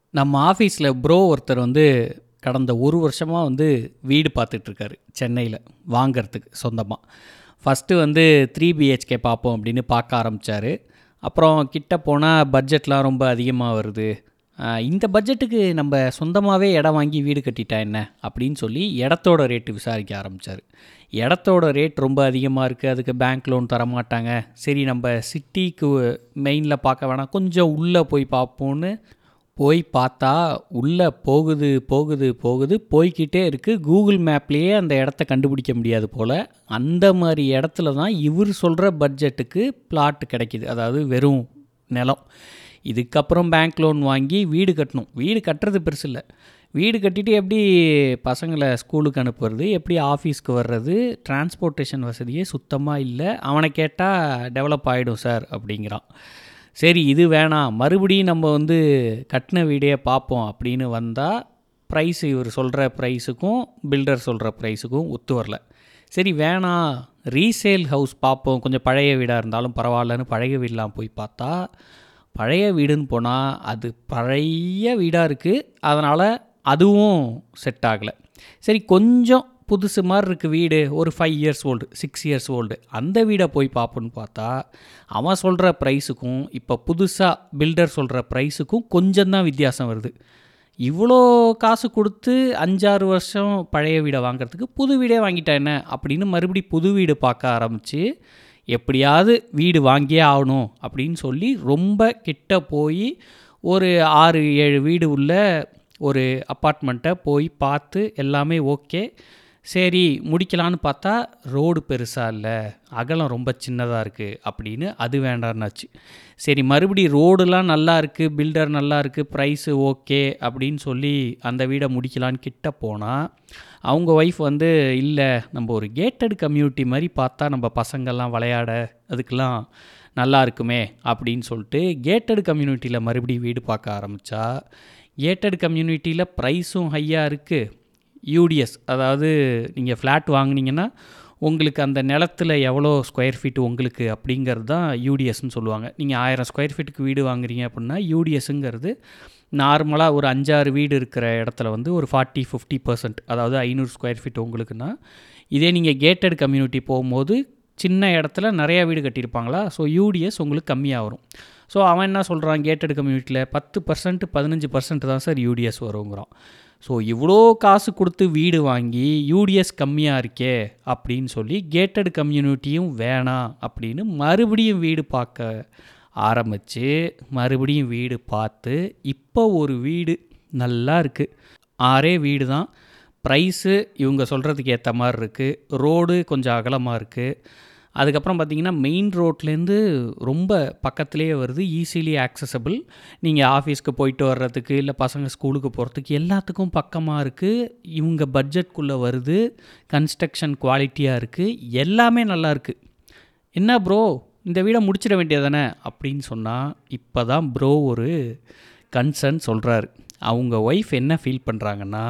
நம்ம ஆஃபீஸில் ப்ரோ ஒருத்தர் வந்து கடந்த ஒரு வருஷமாக வந்து வீடு பார்த்துட்ருக்காரு சென்னையில் வாங்கிறதுக்கு சொந்தமாக ஃபஸ்ட்டு வந்து த்ரீ பிஹெச்கே பார்ப்போம் அப்படின்னு பார்க்க ஆரம்பித்தார் அப்புறம் கிட்ட போனால் பட்ஜெட்லாம் ரொம்ப அதிகமாக வருது ஆஹ் இந்த பட்ஜெட்டுக்கு நம்ம சொந்தமாகவே இடம் வாங்கி வீடு கட்டிட்டா என்ன அப்படின்னு சொல்லி இடத்தோட ரேட்டு விசாரிக்க ஆரம்பித்தார் இடத்தோட ரேட் ரொம்ப அதிகமாக இருக்குது அதுக்கு பேங்க் லோன் தர மாட்டாங்க சரி நம்ம சிட்டிக்கு மெயினில் பார்க்க வேணாம் கொஞ்சம் உள்ளே போய் பார்ப்போன்னு போய் பார்த்தா உள்ளே போகுது போகுது போகுது போய்க்கிட்டே இருக்குது கூகுள் மேப்லேயே அந்த இடத்த கண்டுபிடிக்க முடியாது போல் அந்த மாதிரி இடத்துல தான் இவர் சொல்கிற பட்ஜெட்டுக்கு பிளாட் கிடைக்கிது அதாவது வெறும் நிலம் இதுக்கப்புறம் பேங்க் லோன் வாங்கி வீடு கட்டணும் வீடு கட்டுறது பெருசு இல்லை வீடு கட்டிட்டு எப்படி பசங்களை ஸ்கூலுக்கு அனுப்புறது எப்படி ஆஃபீஸ்க்கு வர்றது டிரான்ஸ்போர்ட்டேஷன் வசதியே சுத்தமாக இல்லை அவனை கேட்டால் டெவலப் ஆகிடும் சார் அப்படிங்கிறான் சரி இது வேணாம் மறுபடியும் நம்ம வந்து கட்டின வீடே பார்ப்போம் அப்படின்னு வந்தால் ப்ரைஸ் இவர் சொல்கிற ப்ரைஸுக்கும் பில்டர் சொல்கிற ப்ரைஸுக்கும் ஒத்து வரல சரி வேணாம் ரீசேல் ஹவுஸ் பார்ப்போம் கொஞ்சம் பழைய வீடாக இருந்தாலும் பரவாயில்லன்னு பழைய வீடெலாம் போய் பார்த்தா பழைய வீடுன்னு போனால் அது பழைய வீடாக இருக்குது அதனால் அதுவும் செட் ஆகலை சரி கொஞ்சம் புதுசு மாதிரி இருக்குது வீடு ஒரு five years old six years old அந்த வீடை போய் பார்ப்போன்னு பார்த்தா அவன் சொல்கிற ப்ரைஸுக்கும் இப்போ புதுசாக பில்டர் சொல்கிற ப்ரைஸுக்கும் கொஞ்சம் தான் வித்தியாசம் வருது இவ்வளோ காசு கொடுத்து அஞ்சாறு வருஷம் பழைய வீடை வாங்குறதுக்கு புது வீடே வாங்கிட்டா என்ன அப்படின்னு மறுபடி புது வீடு பார்க்க ஆரம்பித்து எப்படியாவது வீடு வாங்கியே ஆகணும் அப்படின்னு சொல்லி ரொம்ப கிட்ட போய் ஒரு ஆறு ஏழு வீடு உள்ள ஒரு அப்பார்ட்மெண்ட்டை போய் பார்த்து எல்லாமே ஓகே சரி முடிக்கலான்னு பார்த்தா ரோடு பெருசாக இல்லை அகலம் ரொம்ப சின்னதாக இருக்குது அப்படின்னு அது வேண்டான்னாச்சு சரி மறுபடி ரோடுலாம் நல்லா இருக்குது பில்டர் நல்லா இருக்குது ப்ரைஸு ஓகே அப்படின்னு சொல்லி அந்த வீடை முடிக்கலான்னு கிட்ட போனால் அவங்க ஒய்ஃப் வந்து இல்லை நம்ம ஒரு கேட்டட் கம்யூனிட்டி மாதிரி பார்த்தா நம்ம பசங்கள்லாம் விளையாட அதுக்கெல்லாம் நல்லா இருக்குமே அப்படின்னு சொல்லிட்டு கேட்டட் கம்யூனிட்டியில் மறுபடியும் வீடு பார்க்க ஆரம்பித்தா கேட்டட் கம்யூனிட்டியில் ப்ரைஸும் ஹையாக இருக்குது யூடிஎஸ் அதாவது நீங்கள் ஃப்ளாட் வாங்குனீங்கன்னா உங்களுக்கு அந்த நிலத்தில் எவ்வளோ ஸ்கொயர் ஃபீட் உங்களுக்கு அப்படிங்கிறது தான் யூடிஎஸ்ன்னு சொல்லுவாங்க நீங்கள் ஆயிரம் ஸ்கொயர் ஃபீட்டுக்கு வீடு வாங்குறீங்க அப்படின்னா யூடிஎஸ்ங்கிறது நார்மலாக ஒரு அஞ்சாறு வீடு இருக்கிற இடத்துல வந்து ஒரு ஃபார்ட்டி ஃபிஃப்டி பர்சன்ட் அதாவது ஐநூறு ஸ்கொயர் ஃபீட் உங்களுக்குன்னா இதே நீங்கள் கேட்டட் கம்யூனிட்டி போகும்போது சின்ன இடத்துல நிறையா வீடு கட்டியிருப்பாங்களா ஸோ யூடிஎஸ் உங்களுக்கு கம்மியாக வரும் ஸோ அவன் என்ன சொல்கிறான் கேட்டட் கம்யூனிட்டியில் பத்து பர்சன்ட் பதினஞ்சு பர்சன்ட் தான் சார் யூடிஎஸ் வருங்கிறான் ஸோ இவ்வளோ காசு கொடுத்து வீடு வாங்கி யூடிஎஸ் கம்மியாக இருக்கே அப்படின்னு சொல்லி கேட்டட் கம்யூனிட்டியும் வேணாம் அப்படின்னு மறுபடியும் வீடு பார்க்க ஆரம்பித்து மறுபடியும் வீடு பார்த்து இப்போ ஒரு வீடு நல்லா இருக்குது ஆறே வீடு தான் ப்ரைஸு இவங்க சொல்கிறதுக்கு ஏற்ற மாதிரி இருக்குது ரோடு கொஞ்சம் அகலமாக இருக்குது அதுக்கப்புறம் பார்த்தீங்கன்னா மெயின் ரோட்லேருந்து ரொம்ப பக்கத்துலேயே வருது ஈஸிலி ஆக்சசபிள் நீங்கள் ஆஃபீஸ்க்கு போயிட்டு வர்றதுக்கு இல்லை பசங்க ஸ்கூலுக்கு போகிறதுக்கு எல்லாத்துக்கும் பக்கமாக இருக்குது இவங்க பட்ஜெட்குள்ளே வருது கன்ஸ்ட்ரக்ஷன் குவாலிட்டியாக இருக்குது எல்லாமே நல்லா இருக்குது என்ன ப்ரோ இந்த வீடை முடிச்சிட வேண்டியதானே அப்படின்னு சொன்னால் இப்போ தான் ப்ரோ ஒரு கன்சர்ன் சொல்கிறாரு அவங்க ஒய்ஃப் என்ன ஃபீல் பண்ணுறாங்கன்னா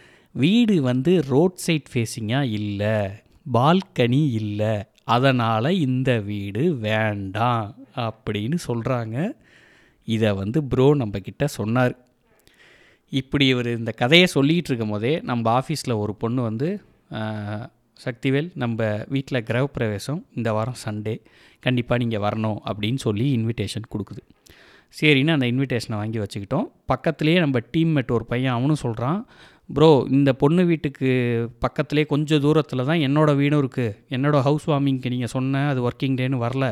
வீடு வந்து ரோட் சைட் ஃபேஸிங்காக இல்லை பால்கனி இல்லை அதனால் இந்த வீடு வேண்டாம் அப்படின்னு சொல்கிறாங்க இதை வந்து ப்ரோ நம்மக்கிட்ட சொன்னார் இப்படி இவர் இந்த கதையை சொல்லிகிட்டு இருக்கும் போதே நம்ம ஆஃபீஸில் ஒரு பொண்ணு வந்து ஆஹ், சக்திவேல் நம்ம வீட்டில் கிரகப்பிரவேசம் இந்த வாரம் சண்டே கண்டிப்பாக நீங்கள் வரணும் அப்படின்னு சொல்லி இன்விடேஷன் கொடுக்குது சரின்னு அந்த இன்விடேஷனை வாங்கி வச்சுக்கிட்டோம் பக்கத்துலேயே நம்ம டீம்மேட் ஒரு பையன் அவனும் சொல்கிறான் ப்ரோ இந்த பொண்ணு வீட்டுக்கு பக்கத்துலேயே கொஞ்சம் தூரத்தில் தான் என்னோடய வீடும் இருக்குது என்னோடய ஹவுஸ் வார்மிங்க்கு நீங்கள் சொன்ன அது ஒர்க்கிங் டேன்னு வரல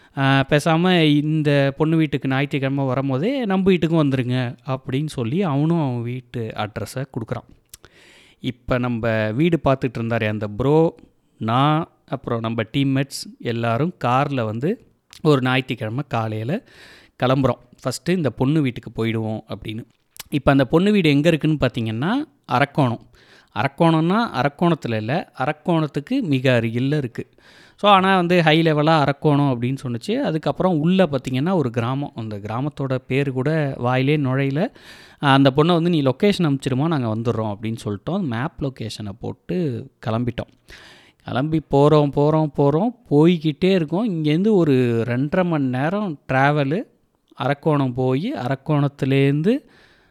பேசாமல் இந்த பொண்ணு வீட்டுக்கு ஞாயிற்றுக்கிழமை வரும்போதே நம்ம வீட்டுக்கும் வந்துருங்க அப்படின்னு சொல்லி அவனும் அவன் வீட்டு அட்ரஸை கொடுக்குறான் இப்போ நம்ம வீடு பார்த்துட்டு இருந்தார் அந்த ப்ரோ நான் அப்புறம் நம்ம டீம்மேட்ஸ் எல்லாரும் காரில் வந்து ஒரு ஞாயிற்றுக்கிழமை காலையில் கிளம்புறோம் ஃபஸ்ட்டு இந்த பொண்ணு வீட்டுக்கு போயிடுவோம் அப்படின்னு இப்போ அந்த பொண்ணு வீடு எங்கே இருக்குன்னு பார்த்தீங்கன்னா அரக்கோணம் அரக்கோணம்னா அரக்கோணத்தில் இல்லை அரக்கோணத்துக்கு மிக அருகில் இருக்குது ஸோ ஆனால் வந்து ஹை லெவலாக அரக்கோணம் அப்படின்னு சொன்னுச்சு அதுக்கப்புறம் உள்ளே பார்த்தீங்கன்னா ஒரு கிராமம் அந்த கிராமத்தோட பேர் கூட வாயிலே நுழையில அந்த பொண்ணை வந்து நீ லொக்கேஷன் அனுப்பிச்சிருமா நாங்கள் வந்துடுறோம் அப்படின்னு சொல்லிட்டோம் மேப் லொக்கேஷனை போட்டு கிளம்பிட்டோம் கிளம்பி போகிறோம் போகிறோம் போகிறோம் போய்கிட்டே இருக்கோம் இங்கேருந்து ஒரு ரெண்டரை மணி நேரம் ட்ராவலு அரக்கோணம் போய் அரக்கோணத்துலேருந்து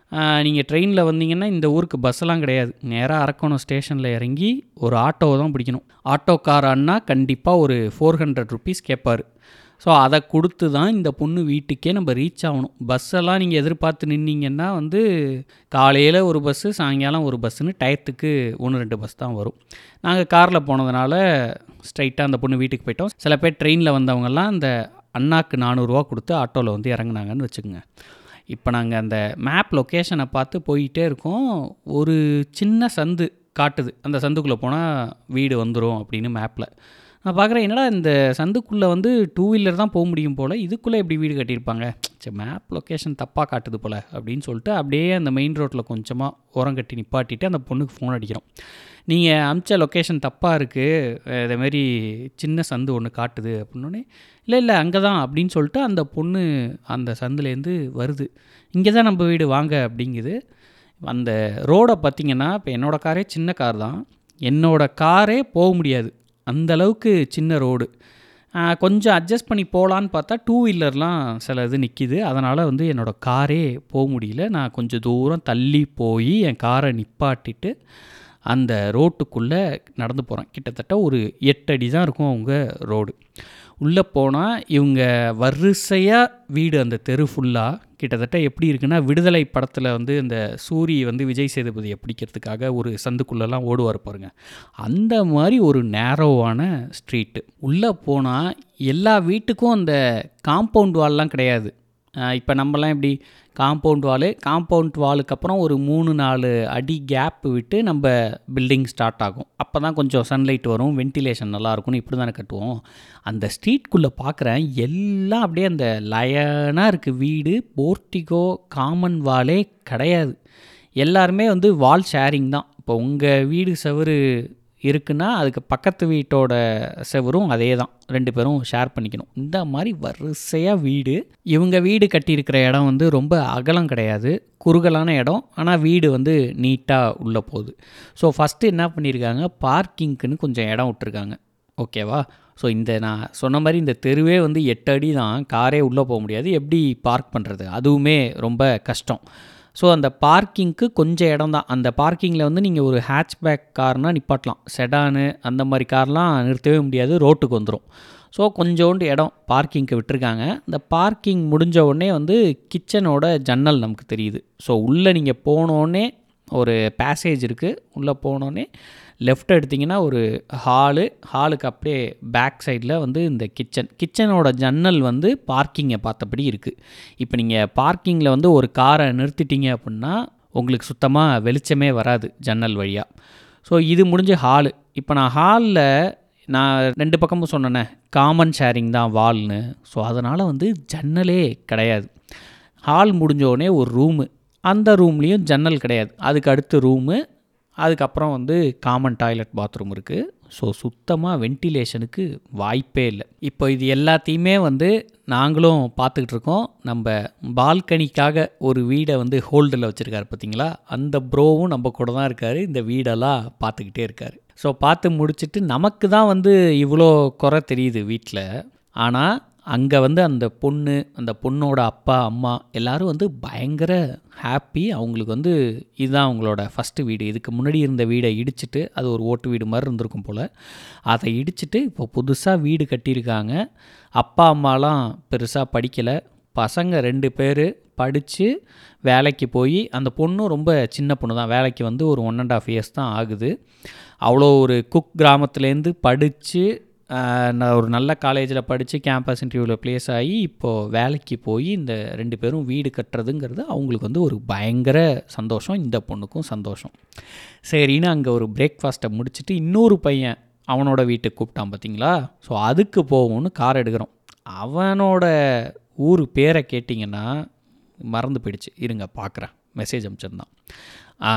நீங்கள் ட்ரெயினில் வந்தீங்கன்னா இந்த ஊருக்கு பஸ்ஸெல்லாம் கிடையாது நேராக அரக்கோணம் ஸ்டேஷனில் இறங்கி ஒரு ஆட்டோவை தான் பிடிக்கணும் ஆட்டோக்கார அண்ணா கண்டிப்பாக ஒரு ஃபோர் ஹண்ட்ரட் ருபீஸ் கேட்பார் ஸோ அதை கொடுத்து தான் இந்த பொண்ணு வீட்டுக்கே நம்ம ரீச் ஆகணும் பஸ்ஸெல்லாம் நீங்கள் எதிர்பார்த்து நின்னீங்கன்னா வந்து காலையில் ஒரு பஸ்ஸு சாயங்காலம் ஒரு பஸ்ஸுன்னு டயத்துக்கு ஒன்று ரெண்டு பஸ் தான் வரும் நாங்கள் காரில் போனதுனால ஸ்ட்ரைட்டாக அந்த பொண்ணு வீட்டுக்கு போயிட்டோம் சில பேர் ட்ரெயினில் வந்தவங்கெல்லாம் அந்த அண்ணாக்கு நானூறுரூவா கொடுத்து ஆட்டோவில் வந்து இறங்குனாங்கன்னு வச்சுக்கோங்க இப்போ நாங்கள் அந்த மேப் லொக்கேஷனை பார்த்து போயிட்டே இருக்கோம் ஒரு சின்ன சந்து காட்டுது அந்த சந்துக்குள்ளே போனால் வீடு வந்துடும் அப்படின்னு மேப்பில் நான் பார்க்குறேன் என்னடா இந்த சந்துக்குள்ளே வந்து டூ வீலர் தான் போக முடியும் போல் இதுக்குள்ளே எப்படி வீடு கட்டியிருப்பாங்க சரி மேப் லொக்கேஷன் தப்பாக காட்டுது போல் அப்படின்னு சொல்லிட்டு அப்படியே அந்த மெயின் ரோட்டில் கொஞ்சமாக உரம் கட்டி நிப்பாட்டிட்டு அந்த பொண்ணுக்கு ஃபோன் அடிக்கிறோம் நீங்கள் அமிச்ச லொக்கேஷன் தப்பாக இருக்குது இதேமாரி சின்ன சந்து ஒன்று காட்டுது அப்படின்னோடனே இல்லை இல்லை அங்கே தான் அப்படின்னு சொல்லிட்டு அந்த பொண்ணு அந்த சந்துலேருந்து வருது இங்கே தான் நம்ம வீடு வாங்க அப்படிங்குது அந்த ரோடை பார்த்திங்கன்னா இப்போ என்னோடய காரே சின்ன கார் தான் என்னோடய காரே போக முடியாது அந்த அளவுக்கு சின்ன ரோடு கொஞ்சம் அட்ஜஸ்ட் பண்ணி போகலான்னு பார்த்தா டூ வீலர்லாம் சில இது நிற்கிது அதனால் வந்து என்னோடய காரே போக முடியல நான் கொஞ்சம் தூரம் தள்ளி போய் என் காரை நிப்பாட்டிட்டு அந்த ரோட்டுக்குள்ளே நடந்து போகிறேன் கிட்டத்தட்ட ஒரு எட்டு அடி தான் இருக்கும் அவங்க ரோடு உள்ளே போனால் இவங்க வரிசையாக வீடு அந்த தெரு ஃபுல்லாக கிட்டத்தட்ட எப்படி இருக்குன்னா விடுதலை படத்தில் வந்து இந்த சூரி வந்து விஜய் சேதுபதியை பிடிக்கிறதுக்காக ஒரு சந்துக்குள்ளெல்லாம் ஓடுவார் பாருங்க அந்த மாதிரி ஒரு நேரோவான ஸ்ட்ரீட்டு உள்ளே போனால் எல்லா வீட்டுக்கும் அந்த காம்பவுண்ட் வால்லாம் கிடையாது இப்போ நம்மலாம் எப்படி காம்பவுண்ட் வாலு காம்பவுண்ட் வாலுக்கு அப்புறம் ஒரு மூணு நாலு அடி கேப் விட்டு நம்ம பில்டிங் ஸ்டார்ட் ஆகும் அப்போ தான் கொஞ்சம் சன்லைட் வரும் வென்டிலேஷன் நல்லாயிருக்கும்னு இப்படி தானே கட்டுவோம் அந்த ஸ்ட்ரீட்குள்ளே பார்க்குறேன் எல்லாம் அப்படியே அந்த லயனாக இருக்குது வீடு போர்ட்டிகோ காமன் வாலே கிடையாது எல்லாருமே வந்து வால் ஷேரிங் தான் இப்போ உங்கள் வீடு செவரு இருக்குன்னா அதுக்கு பக்கத்து வீட்டோட செவரும் அதே தான் ரெண்டு பேரும் ஷேர் பண்ணிக்கணும் இந்த மாதிரி வரிசையாக வீடு இவங்க வீடு கட்டியிருக்கிற இடம் வந்து ரொம்ப அகலம் கிடையாது குறுகலான இடம் ஆனால் வீடு வந்து நீட்டாக உள்ளே போகுது ஸோ ஃபஸ்ட்டு என்ன பண்ணியிருக்காங்க பார்க்கிங்க்குன்னு கொஞ்சம் இடம் விட்டுருக்காங்க ஓகேவா ஸோ இந்த நான் சொன்ன மாதிரி இந்த தெருவே வந்து எட்டு அடி தான் காரே உள்ளே போக முடியாது எப்படி பார்க் பண்ணுறது அதுவுமே ரொம்ப கஷ்டம் ஸோ அந்த பார்க்கிங்க்கு கொஞ்சம் இடம் தான் அந்த பார்க்கிங்கில் வந்து நீங்கள் ஒரு ஹேட்ச்பேக் கார்னால் நிப்பாட்டலாம் செடானு அந்த மாதிரி கார்லாம் நிறுத்தவே முடியாது ரோட்டுக்கு வந்துடும் ஸோ கொஞ்சோண்டு இடம் பார்க்கிங்க்கு விட்டுருக்காங்க இந்த பார்க்கிங் முடிஞ்ச உடனே வந்து கிச்சனோட ஜன்னல் நமக்கு தெரியுது ஸோ உள்ளே நீங்கள் போனோடனே ஒரு பேசேஜ் இருக்குது உள்ளே போனோடனே லெஃப்ட் எடுத்திங்கன்னா ஒரு ஹாலு ஹாலுக்கு அப்படியே பேக் சைடில் வந்து இந்த கிச்சன் கிச்சனோட ஜன்னல் வந்து பார்க்கிங்கை பார்த்தபடி இருக்குது இப்போ நீங்கள் பார்க்கிங்கில் வந்து ஒரு காரை நிறுத்திட்டீங்க அப்படின்னா உங்களுக்கு சுத்தமாக வெளிச்சமே வராது ஜன்னல் வழியாக ஸோ இது முடிஞ்ச ஹாலு இப்போ நான் ஹாலில் நான் ரெண்டு பக்கமும் சொன்னேனே காமன் ஷேரிங் தான் வால்னு ஸோ அதனால் வந்து ஜன்னலே கிடையாது ஹால் முடிஞ்சோடனே ஒரு ரூமு அந்த ரூம்லேயும் ஜன்னல் கிடையாது அதுக்கு அடுத்த ரூமு அதுக்கப்புறம் வந்து காமன் டாய்லெட் பாத்ரூம் இருக்குது ஸோ சுத்தமாக வென்டிலேஷனுக்கு வாய்ப்பே இல்லை இப்போ இது எல்லாத்தையுமே வந்து நாங்களும் பார்த்துக்கிட்டு இருக்கோம் நம்ம பால்கனிக்காக ஒரு வீடை வந்து ஹோல்டில் வச்சுருக்காரு பார்த்தீங்களா அந்த ப்ரோவும் நம்ம கூட தான் இருக்கார் இந்த வீடெல்லாம் பார்த்துக்கிட்டே இருக்கார் ஸோ பார்த்து முடிச்சுட்டு நமக்கு தான் வந்து இவ்வளோ குறை தெரியுது வீட்டில் ஆனால் அங்கே வந்து அந்த பொண்ணு அந்த பொண்ணோட அப்பா அம்மா எல்லோரும் வந்து பயங்கர ஹாப்பி அவங்களுக்கு வந்து இதுதான் அவங்களோட ஃபஸ்ட்டு வீடு இதுக்கு முன்னாடி இருந்த வீடை இடிச்சிட்டு அது ஒரு ஓட்டு வீடு மாதிரி இருந்திருக்கும் போல் அதை இடிச்சிட்டு இப்போ புதுசாக வீடு கட்டியிருக்காங்க அப்பா அம்மாலாம் பெருசாக படிக்கலை பசங்க ரெண்டு பேர் படித்து வேலைக்கு போய் அந்த பொண்ணும் ரொம்ப சின்ன பொண்ணு தான் வேலைக்கு வந்து ஒரு ஒன் அண்ட் ஆஃப் இயர்ஸ் தான் ஆகுது அவ்வளோ ஒரு குக் கிராமத்துலேருந்து படித்து நான் ஒரு நல்ல காலேஜில் படித்து கேம்பஸ் இன்டர்வியூவில் ப்ளேஸ் ஆகி இப்போது வேலைக்கு போய் இந்த ரெண்டு பேரும் வீடு கட்டுறதுங்கிறது அவங்களுக்கு வந்து ஒரு பயங்கர சந்தோஷம் இந்த பொண்ணுக்கும் சந்தோஷம் சரின்னு அங்கே ஒரு பிரேக்ஃபாஸ்ட்டை முடிச்சுட்டு இன்னொரு பையன் அவனோட வீட்டுக்கு கூப்பிட்டான் பார்த்தீங்களா ஸோ அதுக்கு போவோம்னு கார் எடுக்கிறோம் அவனோட ஊர் பேரை கேட்டிங்கன்னா மறந்து போயிடுச்சு இருங்க பார்க்குறேன் மெசேஜ் அனுப்பிச்சிருந்தான் ஆ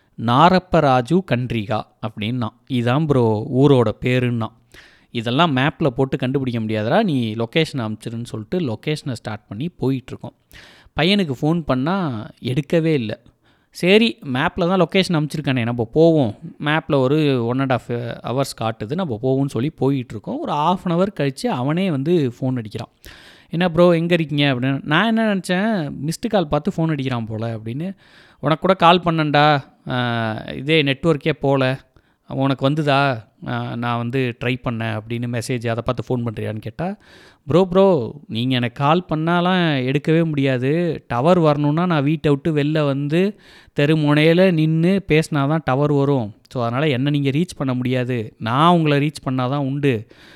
நாரப்பராஜு கன்றிகா அப்படின்னா இதான் ப்ரோ ஊரோட பேருன்னா இதெல்லாம் மேப்பில் போட்டு கண்டுபிடிக்க முடியாதரா நீ லொக்கேஷன் அனுப்பிச்சிருன்னு சொல்லிட்டு லொக்கேஷனை ஸ்டார்ட் பண்ணி போயிட்டுருக்கோம் பையனுக்கு ஃபோன் பண்ணால் எடுக்கவே இல்லை சரி மேப்பில் தான் லொக்கேஷன் அனுப்பிச்சிருக்கானே நம்ம போவோம் மேப்பில் ஒரு ஒன் அண்ட் ஆஃப் ஹவர்ஸ் காட்டுது நம்ம போவோம்னு சொல்லி போயிட்டுருக்கோம் ஒரு ஆஃப் அன் ஹவர் கழித்து அவனே வந்து ஃபோன் அடிக்கிறான் என்ன ப்ரோ எங்கே இருக்கீங்க அப்படின்னு நான் என்ன நினச்சேன் மிஸ்டு கால் பார்த்து ஃபோன் அடிக்கிறான் போல் அப்படின்னு உனக்கு கூட கால் பண்ணேன்டா ஆஹ் இதே நெட்ஒர்க்கே போகல உனக்கு வந்துதா ஆஹ் நான் வந்து ட்ரை பண்ணேன் அப்படின்னு மெசேஜ் அதை பார்த்து ஃபோன் பண்ணுறியான்னு கேட்டால் ப்ரோ ப்ரோ நீங்கள் எனக்கு கால் பண்ணாலாம் எடுக்கவே முடியாது டவர் வரணுன்னா நான் வீட்டை விட்டு வெளில வந்து தெரு முனையில் நின்று பேசினா தான் டவர் வரும் ஸோ அதனால் என்ன நீங்கள் ரீச் பண்ண முடியாது நான் உங்களை ரீச் பண்ணால் தான் உண்டு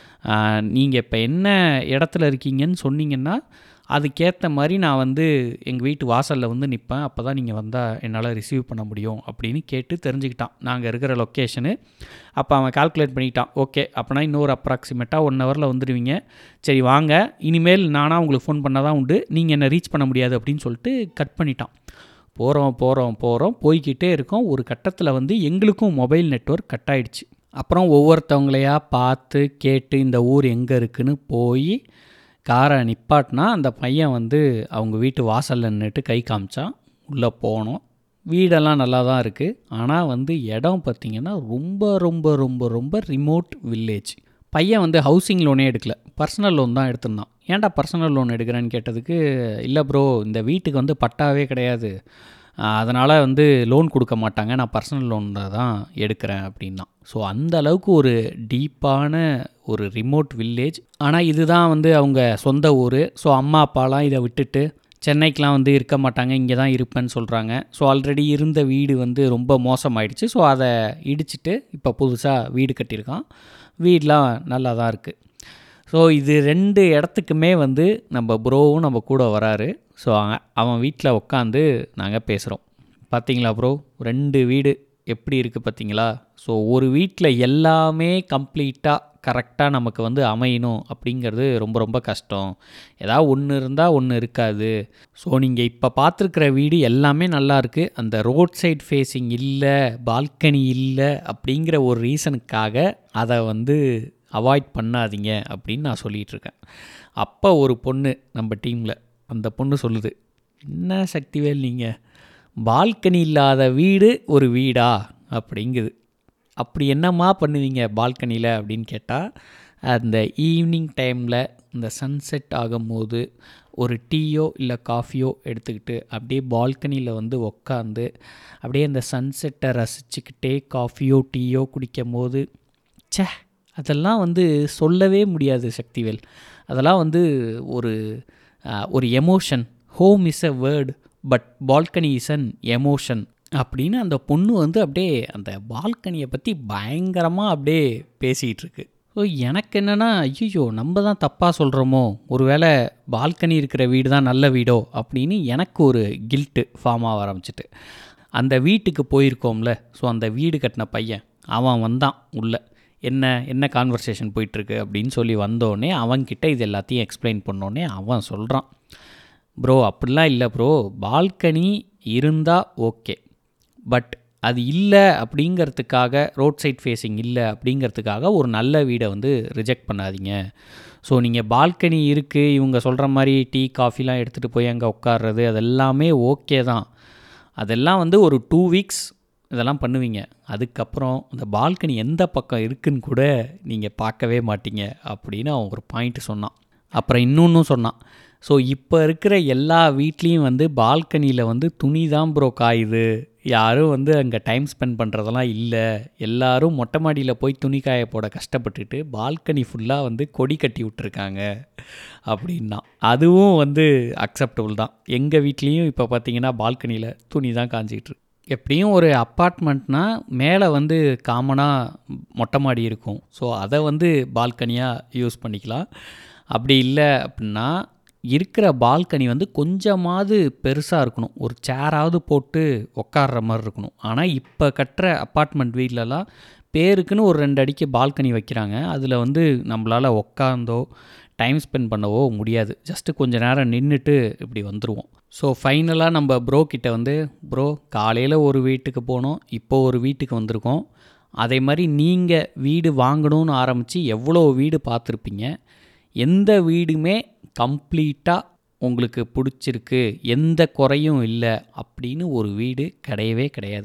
நீங்கள் இப்போ என்ன இடத்துல இருக்கீங்கன்னு சொன்னீங்கன்னா அதுக்கேற்ற மாதிரி நான் வந்து எங்கள் வீட்டு வாசலில் வந்து நிற்பேன் அப்போ தான் நீங்கள் வந்தால் என்னால் ரிசீவ் பண்ண முடியும் அப்படின்னு கேட்டு தெரிஞ்சுக்கிட்டான் நாங்கள் இருக்கிற லொக்கேஷனு அப்போ அவன் கால்குலேட் பண்ணிக்கிட்டான் ஓகே அப்போனா இன்னொரு அப்ராக்சிமேட்டாக ஒன் ஹவரில் வந்துடுவீங்க சரி வாங்க இனிமேல் நானாக உங்களுக்கு ஃபோன் பண்ணால் தான் உண்டு நீங்கள் என்னை ரீச் பண்ண முடியாது அப்படின்னு சொல்லிட்டு கட் பண்ணிட்டான் போகிறோம் போகிறோம் போகிறோம் போய்கிட்டே இருக்கோம் ஒரு கட்டத்தில் வந்து எங்களுக்கும் மொபைல் நெட்வொர்க் கட் ஆயிடுச்சு அப்புறம் ஒவ்வொருத்தவங்களையா பார்த்து கேட்டு இந்த ஊர் எங்கே இருக்குன்னு போய் காரை நிப்பாட்டினா அந்த பையன் வந்து அவங்க வீட்டு வாசலில் நின்றுட்டு கை காமிச்சான் உள்ளே போனோம் வீடெல்லாம் நல்லா தான் இருக்குது ஆனால் வந்து இடம் பார்த்திங்கன்னா ரொம்ப ரொம்ப ரொம்ப ரொம்ப ரிமோட் வில்லேஜ் பையன் வந்து ஹவுசிங் லோனே எடுக்கல பர்சனல் லோன் தான் எடுத்திருந்தான் ஏன்டா பர்சனல் லோன் எடுக்கிறேன்னு கேட்டதுக்கு இல்லை ப்ரோ இந்த வீட்டுக்கு வந்து பட்டாவே கிடையாது அதனால் வந்து லோன் கொடுக்க மாட்டாங்க நான் பர்சனல் லோனில் தான் எடுக்கிறேன் அப்படின்னா ஸோ அந்த அளவுக்கு ஒரு டீப்பான ஒரு ரிமோட் வில்லேஜ் ஆனால் இதுதான் வந்து அவங்க சொந்த ஊர் ஸோ அம்மா அப்பாலாம் இதை விட்டுட்டு சென்னைக்கெலாம் வந்து இருக்க மாட்டாங்க இங்கே தான் இருப்பேன்னு சொல்கிறாங்க ஸோ ஆல்ரெடி இருந்த வீடு வந்து ரொம்ப மோசமாயிடுச்சு ஸோ அதை இடிச்சிட்டு இப்போ புதுசாக வீடு கட்டியிருக்கான் வீடெலாம் நல்லா தான் இருக்குது ஸோ இது ரெண்டு இடத்துக்குமே வந்து நம்ம ப்ரோவும் நம்ம கூட வராரு ஸோ அவன் வீட்டில் உட்காந்து நாங்கள் பேசுகிறோம் பார்த்தீங்களா ப்ரோ ரெண்டு வீடு எப்படி இருக்குது பார்த்தீங்களா ஸோ ஒரு வீட்டில் எல்லாமே கம்ப்ளீட்டாக கரெக்டாக நமக்கு வந்து அமையணும் அப்படிங்கிறது ரொம்ப ரொம்ப கஷ்டம் ஏதாவது ஒன்று இருந்தால் ஒன்று இருக்காது ஸோ நீங்கள் இப்போ பார்த்துருக்குற வீடு எல்லாமே நல்லா இருக்குது அந்த ரோட் சைட் ஃபேஸிங் இல்லை பால்கனி இல்லை அப்படிங்கிற ஒரு ரீசனுக்காக அதை வந்து அவாய்ட் பண்ணாதீங்க அப்படின்னு நான் சொல்லிகிட்டு இருக்கேன் அப்போ ஒரு பொண்ணு நம்ம டீமில் அந்த பொண்ணு சொல்லுது என்ன சக்திவேல் நீங்கள் பால்கனி இல்லாத வீடு ஒரு வீடா அப்படிங்குது அப்படி என்னம்மா பண்ணுவீங்க பால்கனியில் அப்படின்னு கேட்டால் அந்த ஈவினிங் டைமில் இந்த சன்செட் ஆகும்போது ஒரு டீயோ இல்லை காஃபியோ எடுத்துக்கிட்டு அப்படியே பால்கனியில் வந்து உக்காந்து அப்படியே அந்த சன்செட்டை ரசிச்சுக்கிட்டே காஃபியோ டீயோ குடிக்கும் போது ச்சே அதெல்லாம் வந்து சொல்லவே முடியாது சக்திவேல் அதெல்லாம் வந்து ஒரு ஒரு emotion home is a word but balcony is an emotion அப்படின்னு அந்த பொண்ணு வந்து அப்படியே அந்த பால்கனியை பற்றி பயங்கரமாக அப்படியே பேசிகிட்டு இருக்கு ஸோ எனக்கு என்னென்னா ஐயோ நம்ம தான் தப்பாக சொல்கிறோமோ ஒருவேளை பால்கனி இருக்கிற வீடு தான் நல்ல வீடோ அப்படின்னு எனக்கு ஒரு கில்ட்டு ஃபார்ம் ஆக ஆரம்பிச்சிட்டு அந்த வீட்டுக்கு போயிருக்கோம்ல ஸோ அந்த வீடு கட்டின பையன் அவன் வந்தான் உள்ளே என்ன என்ன கான்வர்சேஷன் போயிட்டுருக்கு அப்படின்னு சொல்லி வந்தோடனே அவன்கிட்ட இது எல்லாத்தையும் எக்ஸ்பிளைன் பண்ணோடனே அவன் சொல்கிறான் ப்ரோ அப்படிலாம் இல்லை ப்ரோ பால்கனி இருந்தால் ஓகே பட் அது இல்லை அப்படிங்கிறதுக்காக ரோட் சைட் ஃபேஸிங் இல்லை அப்படிங்கிறதுக்காக ஒரு நல்ல வீடை வந்து ரிஜெக்ட் பண்ணாதீங்க ஸோ நீங்கள் பால்கனி இருக்குது இவங்க சொல்கிற மாதிரி டீ காஃபிலாம் எடுத்துகிட்டு போய் அங்கே உட்கார்றது அதெல்லாமே ஓகே தான் அதெல்லாம் வந்து ஒரு டூ வீக்ஸ் இதெல்லாம் பண்ணுவீங்க அதுக்கப்புறம் அந்த பால்கனி எந்த பக்கம் இருக்குன்னு கூட நீங்கள் பார்க்கவே மாட்டீங்க அப்படின்னு அவன் ஒரு பாயிண்ட் சொன்னான் அப்புறம் இன்னொன்றும் சொன்னான் ஸோ இப்போ இருக்கிற எல்லா வீட்லேயும் வந்து பால்கனியில் வந்து துணி தான் ப்ரோ காயுது யாரும் வந்து அங்கே டைம் ஸ்பெண்ட் பண்ணுறதெல்லாம் இல்லை எல்லாரும் மொட்டை மாடியில் போய் துணி காய போட கஷ்டப்பட்டுட்டு பால்கனி ஃபுல்லாக வந்து கொடி கட்டி விட்ருக்காங்க அப்படின்னா அதுவும் வந்து அக்செப்டபுள் தான் எங்கள் வீட்லேயும் இப்போ பார்த்தீங்கன்னா பால்கனியில் துணி தான் காஞ்சிக்கிட்டு இருக்கு எப்படியும் ஒரு அப்பார்ட்மெண்ட்னால் மேலே வந்து காமனாக மொட்டை மாடி இருக்கும் ஸோ அதை வந்து பால்கனியாக யூஸ் பண்ணிக்கலாம் அப்படி இல்லை அப்படின்னா இருக்கிற பால்கனி வந்து கொஞ்சமாவது பெருசாக இருக்கணும் ஒரு சேராவது போட்டு உக்காடுற மாதிரி இருக்கணும் ஆனால் இப்போ கட்டுற அப்பார்ட்மெண்ட் வீட்லலாம் பேருக்குன்னு ஒரு ரெண்டு அடிக்கு பால்கனி வைக்கிறாங்க அதில் வந்து நம்மளால் உக்காந்தோ டைம் ஸ்பெண்ட் பண்ணவோ முடியாது ஜஸ்ட்டு கொஞ்ச நேரம் நின்றுட்டு இப்படி வந்துடுவோம் ஸோ ஃபைனலாக நம்ம ப்ரோ கிட்ட வந்து ப்ரோ காலையில் ஒரு வீட்டுக்கு போனோம் இப்போ ஒரு வீட்டுக்கு வந்திருக்கோம் அதே மாதிரி நீங்கள் வீடு வாங்கணும்னு ஆரம்பித்து எவ்வளோ வீடு பார்த்துருப்பீங்க எந்த வீடுமே கம்ப்ளீட்டாக உங்களுக்கு பிடிச்சிருக்கு எந்த குறையும் இல்லை அப்படின்னு ஒரு வீடு கிடையவே கிடையாது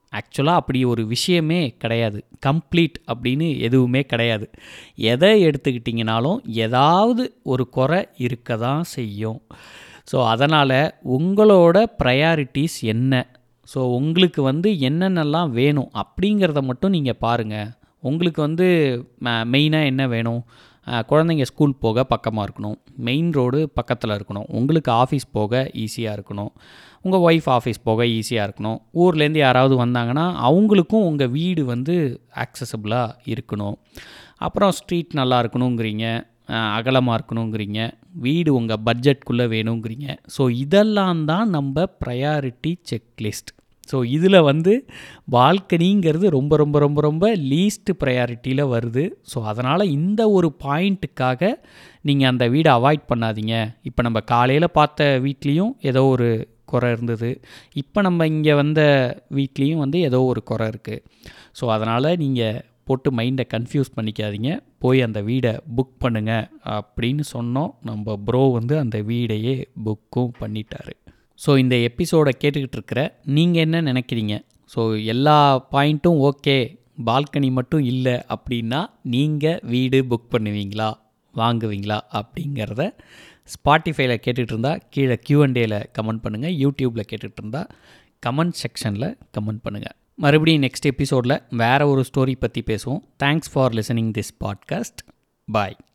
ஆக்சுவலாக அப்படி ஒரு விஷயமே கிடையாது கம்ப்ளீட் அப்படின்னு எதுவுமே கிடையாது எதை எடுத்துக்கிட்டிங்கனாலும் ஏதாவது ஒரு குறை இருக்க தான் செய்யும் ஸோ அதனால் உங்களோட ப்ரையாரிட்டிஸ் என்ன ஸோ உங்களுக்கு வந்து என்னென்னலாம் வேணும் அப்படிங்கிறத மட்டும் நீங்கள் பாருங்கள் உங்களுக்கு வந்து மெயினாக என்ன வேணும் அஹ், குழந்தைங்க ஸ்கூல் போக பக்கமாக இருக்கணும் மெயின் ரோடு பக்கத்தில் இருக்கணும் உங்களுக்கு ஆஃபீஸ் போக ஈஸியாக இருக்கணும் உங்கள் ஒய்ஃப் ஆஃபீஸ் போக ஈஸியாக இருக்கணும் ஊர்லேருந்து யாராவது வந்தாங்கன்னா அவங்களுக்கும் உங்கள் வீடு வந்து ஆக்சசபிளாக இருக்கணும் அப்புறம் ஸ்ட்ரீட் நல்லா இருக்கணுங்கிறீங்க அகலமாக இருக்கணுங்கிறீங்க வீடு உங்கள் பட்ஜெட்குள்ளே வேணுங்கிறீங்க ஸோ இதெல்லாம் தான் நம்ம ப்ரையாரிட்டி செக்லிஸ்ட் ஸோ இதில் வந்து பால்கனிங்கிறது ரொம்ப ரொம்ப ரொம்ப ரொம்ப லீஸ்ட் ப்ரையாரிட்டியில் வருது ஸோ அதனால் இந்த ஒரு பாயிண்ட்டுக்காக நீங்கள் அந்த வீடை அவாய்ட் பண்ணாதீங்க இப்போ நம்ம காலையில் பார்த்த வீட்லேயும் ஏதோ ஒரு குறை இருந்தது இப்போ நம்ம இங்கே வந்த வீட்லேயும் வந்து ஏதோ ஒரு குறை இருக்குது ஸோ அதனால் நீங்கள் போட்டு மைண்டை கன்ஃபியூஸ் பண்ணிக்காதீங்க போய் அந்த வீடை புக் பண்ணுங்க அப்படின்னு சொன்னோம் நம்ம ப்ரோ வந்து அந்த வீடையே புக்கும் பண்ணிட்டாரு ஸோ இந்த எபிசோடை கேட்டுக்கிட்டு இருக்கிற நீங்கள் என்ன நினைக்கிறீங்க ஸோ எல்லா பாயிண்ட்டும் ஓகே பால்கனி மட்டும் இல்லை அப்படின்னா நீங்கள் வீடு புக் பண்ணுவீங்களா வாங்குவீங்களா அப்படிங்கிறத ஸ்பாட்டிஃபைல கேட்டுட்டு இருந்தா கீழே கியூஎன்டேல கமெண்ட் பண்ணுங்கள் யூடியூப்பில் கேட்டுட்டு இருந்தா கமெண்ட் செக்ஷனில் கமெண்ட் பண்ணுங்கள் மறுபடியும் நெக்ஸ்ட் எபிசோடில் வேறு ஒரு ஸ்டோரி பற்றி பேசுவோம் thanks for listening this podcast bye